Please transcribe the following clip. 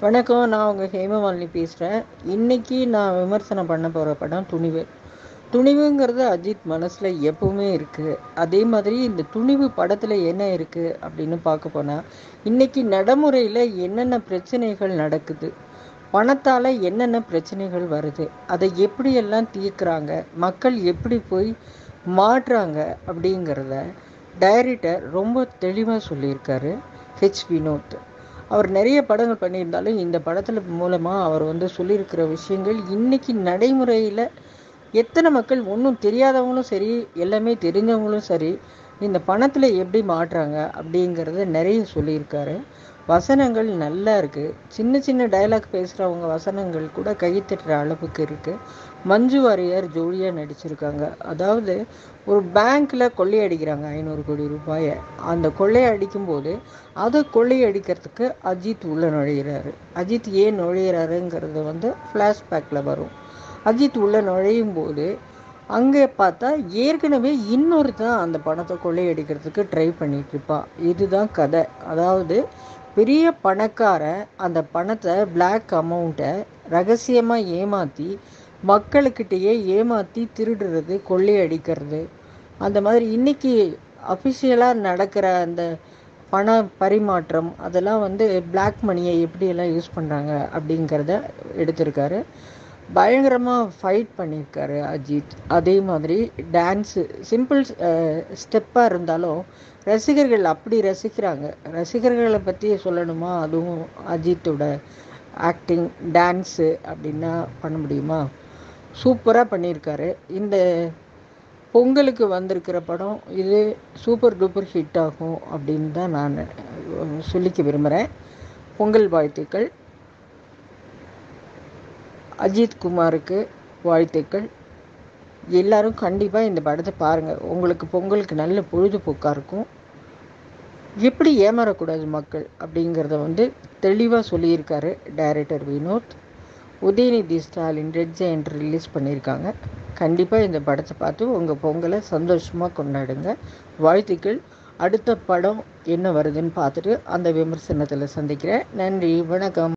வணக்கம் நான் உங்கள் ஹேமமாலினி பேசுகிறேன் இன்னைக்கு நான் விமர்சனம் பண்ண போகிற படம் துணிவு துணிவுங்கிறது அஜித் மனசில் எப்பவுமே இருக்குது அதே மாதிரி இந்த துணிவு படத்தில் என்ன இருக்குது அப்படின்னு பார்க்க போனால் இன்னைக்கு நடைமுறையில் என்னென்ன பிரச்சனைகள் நடக்குது பணத்தால் என்னென்ன பிரச்சனைகள் வருது அதை எப்படியெல்லாம் தீர்க்குறாங்க மக்கள் எப்படி போய் மாற்றுறாங்க அப்படிங்கிறத டைரக்டர் ரொம்ப தெளிவாக சொல்லியிருக்காரு ஹெச் வினோத் அவர் நிறைய படங்கள் பண்ணியிருந்தாலும் இந்த படத்தில் மூலமாக அவர் வந்து சொல்லியிருக்கிற விஷயங்கள் இன்னைக்கு நடைமுறையில் எத்தனை மக்கள் ஒன்றும் தெரியாதவங்களும் சரி எல்லாமே தெரிஞ்சவங்களும் சரி இந்த பணத்தில் எப்படி மாட்டுறாங்க அப்படிங்கிறத நிறைய சொல்லியிருக்காரு வசனங்கள் நல்லா இருக்குது சின்ன சின்ன டைலாக் பேசுகிறவங்க வசனங்கள் கூட கைத்தட்டுற அளவுக்கு இருக்குது மஞ்சு வாரியர் ஜோடியாக நடிச்சிருக்காங்க அதாவது ஒரு பேங்க்கில் கொள்ளையடிக்கிறாங்க ஐநூறு கோடி ரூபாயை அந்த கொள்ளையடிக்கும்போது அதை கொள்ளையடிக்கிறதுக்கு அஜித் உள்ள நுழையிறாரு அஜித் ஏன் நுழையிறாருங்கிறது வந்து ஃப்ளாஷ்பேக்கில் வரும் அஜித் உள்ள நுழையும் போது அங்கே பார்த்தா ஏற்கனவே இன்னொருத்தன் அந்த பணத்தை கொள்ளையடிக்கிறதுக்கு ட்ரை பண்ணிட்டு இருப்பான் இதுதான் கதை அதாவது பெரிய பணக்காரன் அந்த பணத்தை பிளாக் அமௌண்ட்டை ரகசியமாக ஏமாற்றி மக்களுக்கிட்டேயே ஏமாற்றி திருடுறது கொள்ளையடிக்கிறது அந்த மாதிரி இன்னைக்கு அஃபிஷியலாக நடக்கிற அந்த பண பரிமாற்றம் அதெல்லாம் வந்து பிளாக் மணியை எப்படியெல்லாம் யூஸ் பண்ணுறாங்க அப்படிங்கிறத எடுத்திருக்காரு பயங்கரமாக ஃபைட் பண்ணியிருக்காரு அஜித் அதே மாதிரி டான்ஸு சிம்பிள் ஸ்டெப்பாக இருந்தாலும் ரசிகர்கள் அப்படி ரசிக்கிறாங்க ரசிகர்களை பற்றி சொல்லணுமா அதுவும் அஜித்தோட ஆக்டிங் டான்ஸு அப்படின்னா பண்ண முடியுமா சூப்பராக பண்ணியிருக்காரு இந்த பொங்கலுக்கு வந்திருக்கிற படம் இது சூப்பர் டூப்பர் ஹிட் ஆகும் அப்படின்னு தான் நான் சொல்லிக்க விரும்புகிறேன் பொங்கல் வாழ்த்துக்கள் அஜித் குமாருக்கு வாழ்த்துக்கள் எல்லாரும் கண்டிப்பாக இந்த படத்தை பாருங்கள் உங்களுக்கு பொங்கலுக்கு நல்ல பொழுதுபோக்காக இருக்கும் எப்படி ஏமாறக்கூடாது மக்கள் அப்படிங்கிறத வந்து தெளிவாக சொல்லியிருக்காரு director Vinoth Udhayanidhi Stalin Red Giant release பண்ணியிருக்காங்க கண்டிப்பாக இந்த படத்தை பார்த்து உங்கள் பொங்கலை சந்தோஷமாக கொண்டாடுங்க வாழ்த்துக்கள் அடுத்த படம் என்ன வருதுன்னு பார்த்துட்டு அந்த விமர்சனத்தில் சந்திக்கிறேன் நன்றி வணக்கம்